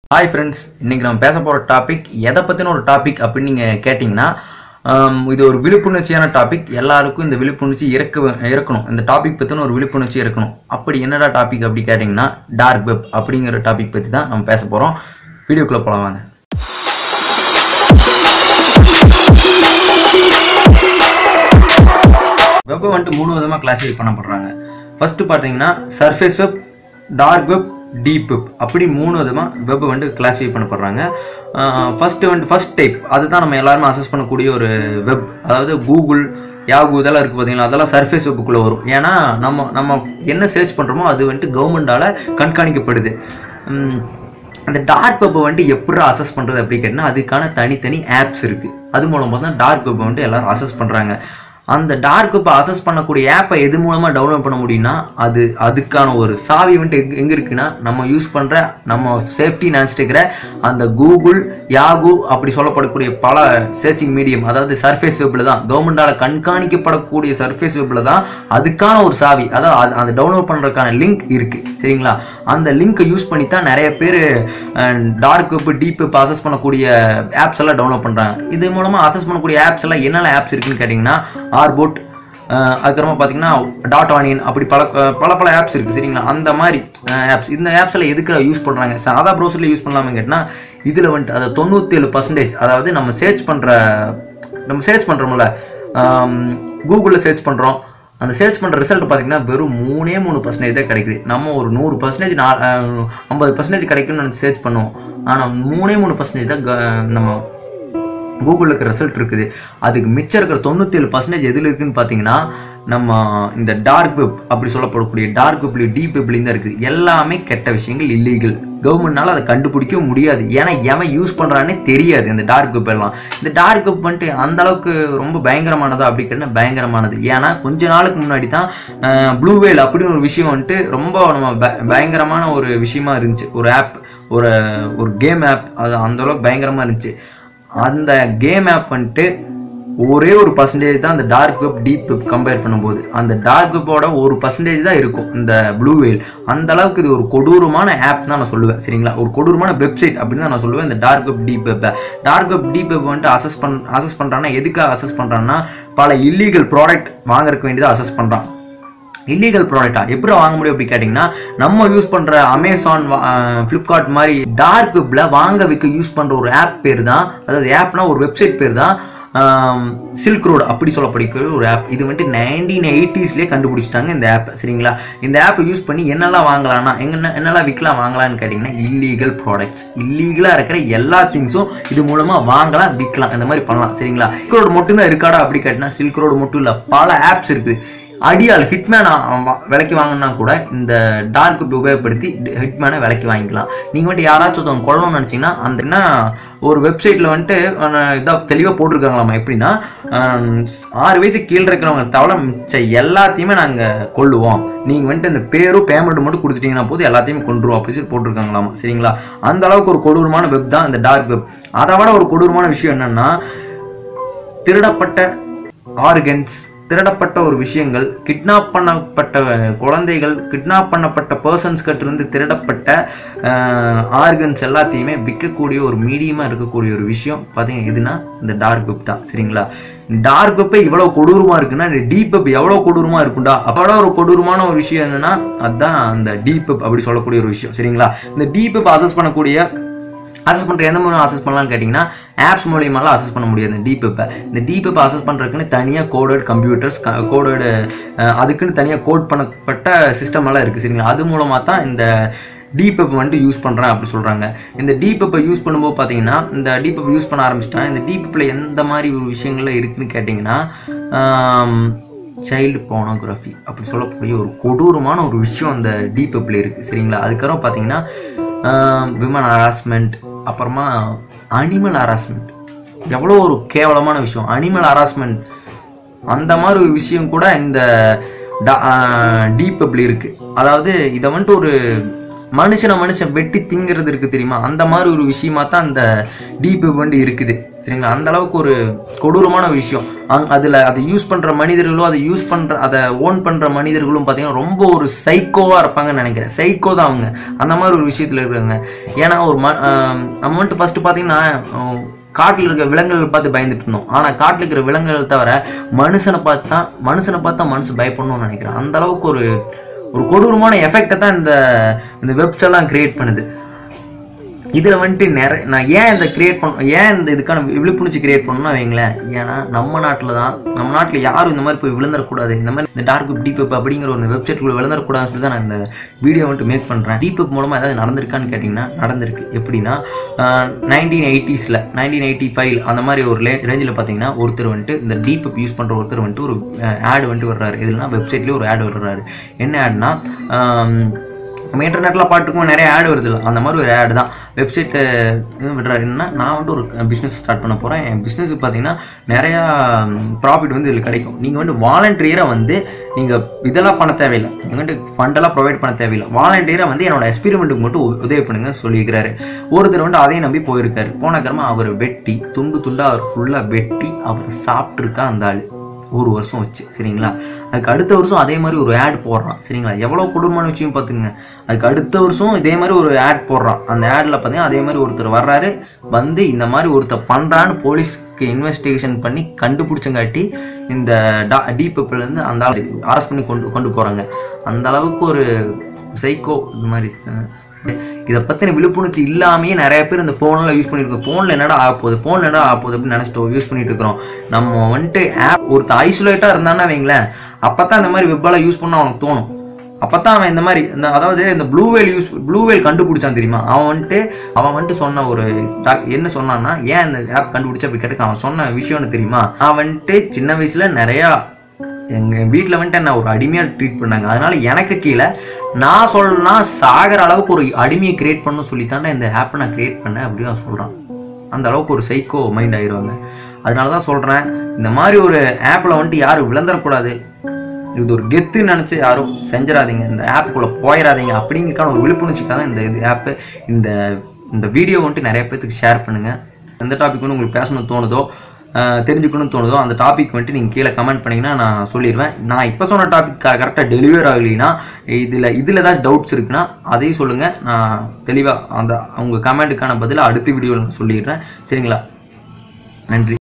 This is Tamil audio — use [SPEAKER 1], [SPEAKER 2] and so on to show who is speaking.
[SPEAKER 1] ஹாய் ஃப்ரெண்ட்ஸ் இன்னைக்கு நம்ம பேச போகிற டாபிக் எதை பற்றின ஒரு டாபிக் அப்படின்னு நீங்கள் கேட்டிங்கன்னா ஆம், இது ஒரு விழிப்புணர்ச்சியான டாபிக் எல்லாருக்கும் இந்த விழிப்புணர்ச்சி இருக்க இருக்கணும் இந்த டாபிக் பற்றின ஒரு விழிப்புணர்ச்சி இருக்கணும் அப்படி என்னடா டாபிக் அப்படி கேட்டிங்கன்னா டார்க் வெப் அப்படிங்கிற டாபிக் பற்றி தான் நம்ம பேச போகிறோம் வீடியோக்குள்ளே போகலாம் வாங்க வெப்பை வந்துட்டு மூணு விதமாக கிளாஸிஃபை பண்ணப்படுறாங்க ஃபர்ஸ்ட் பார்த்தீங்கன்னா surface web dark web deep web அப்படி மூணு விதமாக வெப்பை வந்துட்டு கிளாஸிஃபை பண்ணப்படுறாங்க ஃபர்ஸ்ட் வந்துட்டு ஃபர்ஸ்ட் டைப் அதுதான் நம்ம எல்லாருமே அசஸ் பண்ணக்கூடிய ஒரு வெப் அதாவது கூகுள் யாகு இதெல்லாம் இருக்குது பார்த்தீங்களா அதெல்லாம் சர்ஃபேஸ் வெப்புக்குள்ளே வரும் ஏன்னா நம்ம நம்ம என்ன சர்ச் பண்ணுறோமோ அது வந்துட்டு கவர்மெண்டால் கண்காணிக்கப்படுது உம், அந்த டார்க் வெப்பை வந்துட்டு எப்படி அசஸ் பண்ணுறது அப்படி கேட்டினா அதுக்கான தனித்தனி ஆப்ஸ் இருக்குது அது மூலமாக தான் டார்க் வெப்பை வந்துட்டு எல்லாரும் அசஸ் பண்ணுறாங்க அந்த டார்க் வெப்பை அசஸ் பண்ணக்கூடிய ஆப்பை எது மூலமாக டவுன்லோட் பண்ண முடியும்னா அது அதுக்கான ஒரு சாவி வந்துட்டு எங்க எங்கே இருக்குன்னா நம்ம யூஸ் பண்ணுற நம்ம சேஃப்டி நினச்சிட்டு இருக்கிற அந்த கூகுள் யாகு அப்படி சொல்லப்படக்கூடிய பல சர்ச்சிங் மீடியம் அதாவது சர்ஃபேஸ் வெப்பில் தான் கவர்மெண்டால் கண்காணிக்கப்படக்கூடிய சர்ஃபேஸ் வெப்பில் தான் அதுக்கான ஒரு சாவி அதாவது அது- அந்த டவுன்லோட் பண்ணுறதுக்கான லிங்க் இருக்குது சரிங்களா அந்த லிங்க்கை யூஸ் பண்ணி தான் நிறைய பேர் dark web deep web access பண்ணக்கூடிய ஆப்ஸ் எல்லாம் டவுன்லோட் பண்ணுறாங்க இது மூலமாக அசஸ் பண்ணக்கூடிய ஆப்ஸ் எல்லாம் என்னென்ன ஆப்ஸ் இருக்குன்னு கேட்டிங்கன்னா ஆர்போட் அதுக்கப்புறமா பார்த்தீங்கன்னா டாட் ஆனியன் அப்படி பல பல பல ஆப்ஸ் இருக்குது சரிங்களா அந்த மாதிரி ஆப்ஸ் இந்த ஆப்ஸ் எல்லாம் எதுக்கு யூஸ் பண்ணுறாங்க சாதா ப்ரௌசரில் யூஸ் பண்ணலாமே கேட்டினா இதில் வந்துட்டு அதை தொண்ணூற்றி ஏழு பர்சன்டேஜ் அதாவது நம்ம சர்ச் பண்ணுற நம்ம சர்ச் பண்ணுறோம்ல கூகுளில் சர்ச் பண்ணுறோம் அந்த சர்ச் பண்ணுற ரிசல்ட் பார்த்தீங்கன்னா வெறும் மூணே மூணு பர்சன்டேஜ் தான் கிடைக்குது நம்ம ஒரு நூறு பர்சன்டேஜ் நா ஐம்பது பர்சன்டேஜ் கிடைக்கும்னு நம்ம சர்ச் பண்ணுவோம் ஆனால் மூணே மூணு பர்சன்டேஜ் தான் க- நம்ம கூகுளில் இருக்கிற ரிசல்ட் இருக்குது அதுக்கு மிச்சம் இருக்கிற தொண்ணூத்தேழு பர்சன்டேஜ் எதில் இருக்குன்னு பார்த்தீங்கன்னா நம்ம இந்த டார்க் வெப் அப்படி சொல்லப்படக்கூடிய டார்க் வெப்லையும் டீப் வெப்லையும் தான் இருக்குது எல்லாமே கெட்ட விஷயங்கள் இல்லீகல் கவர்மெண்ட்னால அதை கண்டுபிடிக்கவும் முடியாது ஏன்னா எவன் யூஸ் பண்ணுறானே தெரியாது இந்த டார்க் வெப் எல்லாம் இந்த டார்க் வெப் வந்துட்டு அந்த அளவுக்கு ரொம்ப பயங்கரமானதா அப்படி கேட்டால் பயங்கரமானது ஏன்னா கொஞ்ச நாளுக்கு முன்னாடி தான் ப்ளூ வேல் அப்படின்னு ஒரு விஷயம் வந்துட்டு ரொம்ப நம்ம ப- பயங்கரமான ஒரு விஷயமா இருந்துச்சு ஒரு ஆப் ஒரு ஒரு கேம் ஆப் அது அந்த அளவுக்கு பயங்கரமா இருந்துச்சு அந்த கேம் ஆப் வந்துட்டு ஒரே ஒரு பர்சன்டேஜ் தான் அந்த dark web deep web compare பண்ணும்போது அந்த டார்க் வெப்போட ஒரு பர்சன்டேஜ் தான் இருக்கும் இந்த ப்ளூ வேல் அந்த அளவுக்கு இது ஒரு கொடூரமான ஆப் தான் நான் சொல்லுவேன் சரிங்களா ஒரு கொடூரமான வெப்சைட் அப்படின்னு தான் நான் சொல்லுவேன் இந்த டார்க் வெப் டீப் வெப்பை டார்க் வெப் டீப் வெப் வந்துட்டு அசஸ் பண் அசஸ் பண்ணுறான்னா எதுக்காக அசஸ் பண்ணுறான்னா பல இல்லீகல் ப்ராடக்ட் வாங்குறதுக்கு வேண்டியதாக அசஸ் பண்ணுறான் இல்லீகல் ப்ராடக்டா எப்படி வாங்க முடியும் அப்படி கேட்டிங்கன்னா நம்ம யூஸ் பண்ற அமேசான் ஃப்ளிப்கார்ட் மாதிரி டார்க் வெப்ல வாங்க விற்க யூஸ் பண்ற ஒரு ஆப் பேர் தான் அதாவது ஆப்னா ஒரு வெப்சைட் பேர் தான் சில்க் ரோடு அப்படி சொல்லப்படிக்கிற ஒரு ஆப் இது வந்துட்டு நைன்டீன் எயிட்டிஸ்லேயே கண்டுபிடிச்சிட்டாங்க இந்த ஆப் சரிங்களா இந்த ஆப்பை யூஸ் பண்ணி என்னெல்லாம் வாங்கலாம்னா எங்க என்னெல்லாம் விற்கலாம் வாங்கலாம்னு கேட்டிங்கன்னா இல்லீகல் ப்ராடக்ட்ஸ் இல்லீகலாக இருக்கிற எல்லா திங்ஸும் இது மூலமாக வாங்கலாம் விற்கலாம் இந்த மாதிரி பண்ணலாம் சரிங்களா சில்க் ரோடு மட்டும்தான் இருக்காடா அப்படி கேட்டினா சில்க் ரோடு மட்டும் இல்லை பல ஆப்ஸ் இருக்குது அடியால் ஹிட்மேன் விலைக்கு வாங்கினா கூட இந்த டார்க் வெப் உபயோகப்படுத்தி ஹிட்மேனை விலைக்கு வாங்கிக்கலாம் நீங்கள் வந்துட்டு யாராச்சும் ஒருத்தவங்க கொள்ளணும்னு நினச்சிங்கன்னா அந்த என்ன ஒரு வெப்சைட்டில் வந்துட்டு இதாக தெளிவாக போட்டிருக்காங்களாமா எப்படின்னா ஆம், ஆறு வயசு கீழே இருக்கிறவங்க தவிர மிச்ச எல்லாத்தையுமே நாங்கள் கொள்ளுவோம் நீங்கள் வந்துட்டு இந்த பேரும் பேமெண்ட் மட்டும் கொடுத்துட்டீங்கன்னா போது எல்லாத்தையுமே கொண்டுருவோம் அப்படின்னு சொல்லி போட்டிருக்காங்களாமா சரிங்களா அந்த அளவுக்கு ஒரு கொடூரமான வெப் தான் இந்த டார்க் வெப் அதை விட ஒரு கொடூரமான விஷயம் என்னன்னா திருடப்பட்ட ஆர்கன்ஸ் திருடப்பட்ட ஒரு விஷயங்கள் கிட்னாப் பண்ணப்பட்ட குழந்தைகள் கிட்னாப் பண்ணப்பட்ட பர்சன்ஸ் இருந்து திருடப்பட்ட ஆர்கன்ஸ் எல்லாத்தையுமே விற்கக்கூடிய ஒரு மீடியமாக இருக்கக்கூடிய ஒரு விஷயம் பார்த்தீங்கன்னா எதுனா இந்த டார்க் வெப் தான் சரிங்களா டார்க் வெப்பே இவ்வளோ கொடூரமாக இருக்குன்னா இந்த டீப் வெப் எவ்வளோ கொடூரமாக இருக்குண்டா அப்போட ஒரு கொடூரமான ஒரு விஷயம் என்னன்னா அதுதான் அந்த டீப் வெப் அப்படி சொல்லக்கூடிய ஒரு விஷயம் சரிங்களா இந்த டீப் வெப் அசஸ் பண்ணக்கூடிய அசஸ் பண்ணுற எந்த மூலம் அசஸ் பண்ணலாம்னு கேட்டிங்கன்னா ஆப்ஸ் மூலியமாலாம் அசஸ் பண்ண முடியாது இந்த டீப் வெப்பை இந்த டீப் வெப்பை அசஸ் பண்ணுறதுக்குன்னு தனியாக கோடட் கம்ப்யூட்டர்ஸ் கோடட் அதுக்குன்னு தனியாக கோட் பண்ணப்பட்ட சிஸ்டம் எல்லாம் இருக்குது சரிங்களா அது மூலமாக தான் இந்த டீப் வெப் வந்துட்டு யூஸ் பண்ணுறேன் அப்படி சொல்கிறாங்க இந்த டீப் வெப்பை யூஸ் பண்ணும்போது பார்த்தீங்கன்னா இந்த டீப் வெப் யூஸ் பண்ண ஆரம்பிச்சிட்டா இந்த டீப் வெப்பில் எந்த மாதிரி ஒரு விஷயங்கள்லாம் இருக்குன்னு கேட்டிங்கன்னா சைல்டு போனோகிராஃபி அப்படி சொல்லக்கூடிய ஒரு கொடூரமான ஒரு விஷயம் அந்த டீப் வெப்பில் இருக்குது சரிங்களா அதுக்கப்புறம் பார்த்தீங்கன்னா விமன் ஹராஸ்மெண்ட் அப்புறமா அனிமல் ஹராஸ்மெண்ட் எவ்வளோ ஒரு கேவலமான விஷயம் அனிமல் ஹராஸ்மெண்ட் அந்த மாதிரி ஒரு விஷயம் கூட இந்த டீப் வெப்ல இருக்கு அதாவது இதை வந்துட்டு ஒரு மனுஷனை மனுஷன் வெட்டி திங்கிறது இருக்கு தெரியுமா அந்த மாதிரி ஒரு விஷயமா தான் அந்த டீப் வெப் வந்து இருக்குது சரிங்களா அந்த அளவுக்கு ஒரு கொடூரமான விஷயம் அங் அதில் அதை யூஸ் பண்ணுற மனிதர்களும் அதை யூஸ் பண்ணுற அதை ஓன் பண்ணுற மனிதர்களும் பார்த்தீங்கன்னா ரொம்ப ஒரு சைக்கோவாக இருப்பாங்கன்னு நினைக்கிறேன் சைக்கோ தான் அவங்க அந்த மாதிரி ஒரு விஷயத்தில் இருக்காங்க ஏன்னா ஒரு ம ஆஹ் நம்ம வந்துட்டு ஃபஸ்ட்டு பார்த்தீங்கன்னா ஆஹ் காட்டில் இருக்க விலங்குகள் பார்த்து பயந்துட்டு இருந்தோம் ஆனால் காட்டில் இருக்கிற விலங்குகள் தவிர மனுஷனை பார்த்து தான் மனுஷனை பார்த்து தான் மனுஷன் பயப்படணும்னு நினைக்கிறேன் அந்த அளவுக்கு ஒரு ஒரு கொடூரமான எஃபெக்டை தான் இந்த இந்த வெப்ஸ் எல்லாம் கிரியேட் பண்ணுது இதில் வந்துட்டு நிறைய நான் ஏன் இதை கிரியேட் பண்ண ஏன் இந்த இதுக்கான விழிப்புணர்ச்சி கிரியேட் பண்ணணும்னா வைங்களேன் ஏன்னா நம்ம நாட்டில் தான் நம்ம நாட்டில் யாரும் இந்த மாதிரி போய் விழுந்துடக்கூடாது இந்த மாதிரி இந்த டார்க் வெப் டீப் வெப் அப்படிங்கிற ஒரு வெப்சைட்குள்ள விழுந்துடக்கூடாதுன்னு சொல்லி தான் நான் இந்த வீடியோ வந்துட்டு மேக் பண்ணுறேன் டீப் வெப் மூலமாக ஏதாவது நடந்திருக்கான்னு கேட்டிங்கன்னா நடந்திருக்கு எப்படின்னா நைன்டீன் எயிட்டிஸில் நைன்டீன் எயிட்டி ஃபைவ் அந்த மாதிரி ஒரு லே ரேஞ்சில் பார்த்தீங்கன்னா ஒருத்தர் வந்துட்டு இந்த டீப் வெப் யூஸ் பண்ணுற ஒருத்தர் வந்துட்டு ஒரு ஆடு வந்துட்டு வர்றாரு இதுலனா வெப்சைட்லேயே ஒரு ஆடு வர்றாரு என்ன ஆட்னா நம்ம இன்டர்நெட்டில் பாட்டுக்கும் நிறைய ஆடு வருது அந்த மாதிரி ஒரு ஆடு தான் வெப்சைட்டு விடுறாரு என்னன்னா நான் வந்துட்டு ஒரு பிஸ்னஸ் ஸ்டார்ட் பண்ண போகிறேன் என் பிஸ்னஸுக்கு பார்த்தீங்கன்னா நிறையா ப்ராஃபிட் வந்து இதில் கிடைக்கும் நீங்கள் வந்து வாலண்டியராக வந்து நீங்கள் இதெல்லாம் பண்ண தேவையில்லை நீங்கள் வந்து ஃபண்டெல்லாம் ப்ரொவைட் பண்ண தேவையில்லை வாலண்டியராக வந்து என்னோட எக்ஸ்பெரிமெண்ட்டுக்கு மட்டும் உ- உதவி பண்ணுங்க சொல்லியிருக்கிறாரு ஒருத்தர் வந்து அதையும் நம்பி போயிருக்காரு போன கிரமா அவர் வெட்டி துண்டு துண்டாக அவர் ஃபுல்லாக வெட்டி அவர் சாப்பிட்ருக்கா அந்த ஆள் ஒரு வருஷம் வச்சு சரிங்களா அதுக்கு அடுத்த வருஷம் அதே மாதிரி ஒரு ஆட் போடுறான் சரிங்களா எவ்வளோ கொடூரமான விஷயம் பார்த்துங்க அதுக்கு அடுத்த வருஷம் இதே மாதிரி ஒரு ஆட் போடுறான் அந்த ஆடில் பார்த்தீங்கன்னா அதே மாதிரி ஒருத்தர் வர்றாரு வந்து இந்த மாதிரி ஒருத்தர் பண்ணுறான்னு போலீஸ்க்கு இன்வெஸ்டிகேஷன் பண்ணி கண்டுபிடிச்சங்காட்டி இந்த டா டீப்பிலேருந்து அந்த ஆள் அரெஸ்ட் பண்ணி கொண்டு கொண்டு போகிறாங்க அந்த அளவுக்கு ஒரு சைக்கோ இந்த மாதிரி இதை பற்றின விழிப்புணர்ச்சி இல்லாமையே நிறைய பேர் இந்த ஃபோனில் யூஸ் பண்ணியிருக்கோம் ஃபோனில் என்னடா ஆக போகுது ஃபோனில் என்னடா ஆக போகுது அப்படின்னு நினச்சிட்டு யூஸ் பண்ணிட்டு இருக்கிறோம் நம்ம வந்துட்டு ஆப் ஒருத்தர் ஐசோலேட்டாக இருந்தான்னா வைங்களேன் அப்போ தான் இந்த மாதிரி வெப்பெல்லாம் யூஸ் பண்ண அவனுக்கு தோணும் அப்பதான் அவன் இந்த மாதிரி இந்த அதாவது இந்த blue whale use blue whale கண்டுபிடிச்சான் தெரியுமா அவன் வந்துட்டு அவன் வந்துட்டு சொன்ன ஒரு doc- என்ன சொன்னான்னா ஏன் இந்த ஆப் கண்டுபிடிச்ச அப்படி கேட்டுக்க அவன் சொன்ன விஷயம் என்ன தெரியுமா அவன் வந்துட்டு சின்ன வயசுல நிறையா எங்க வீட்டில் வந்துட்டு என்ன ஒரு அடிமையா ட்ரீட் பண்ணாங்க அதனால எனக்கு கீழே நான் சொல்லணும்னா சாகிற அளவுக்கு ஒரு அடிமையை கிரியேட் பண்ண சொல்லித்தாண்டா இந்த ஆப்பை நான் கிரியேட் பண்ணேன் அப்படின்னு அவன் சொல்றான் அந்த அளவுக்கு ஒரு சைக்கோ மைண்ட் ஆயிடுவாங்க அதனால தான் சொல்றேன் இந்த மாதிரி ஒரு ஆப்ல வந்துட்டு யாரும் விளந்துடக்கூடாது இது ஒரு கெத்துன்னு நினச்சி யாரும் செஞ்சிடாதீங்க இந்த ஆப்புக்குள்ளே போயிடாதீங்க அப்படிங்கிறக்கான ஒரு விழிப்புணர்ச்சிக்காக தான் இந்த இது ஆப்பு இந்த இந்த வீடியோ வந்துட்டு நிறைய பேர்த்துக்கு ஷேர் பண்ணுங்கள் எந்த டாபிக் வந்து உங்களுக்கு பேசணும்னு தோணுதோ அஹ், தெரிஞ்சுக்கணும்னு தோணுதோ அந்த டாபிக் வந்துட்டு நீங்கள் கீழே கமெண்ட் பண்ணிங்கன்னா நான் சொல்லிடுவேன் நான் இப்போ சொன்ன டாபிக் கரெக்டாக டெலிவர் ஆகலைன்னா இதில் இதில் ஏதாச்சும் டவுட்ஸ் இருக்குன்னா அதையும் சொல்லுங்கள் நான் தெளிவாக அந்த அவங்க கமெண்ட்டுக்கான பதிலை அடுத்த வீடியோவில் நான் சொல்லிடுறேன் சரிங்களா நன்றி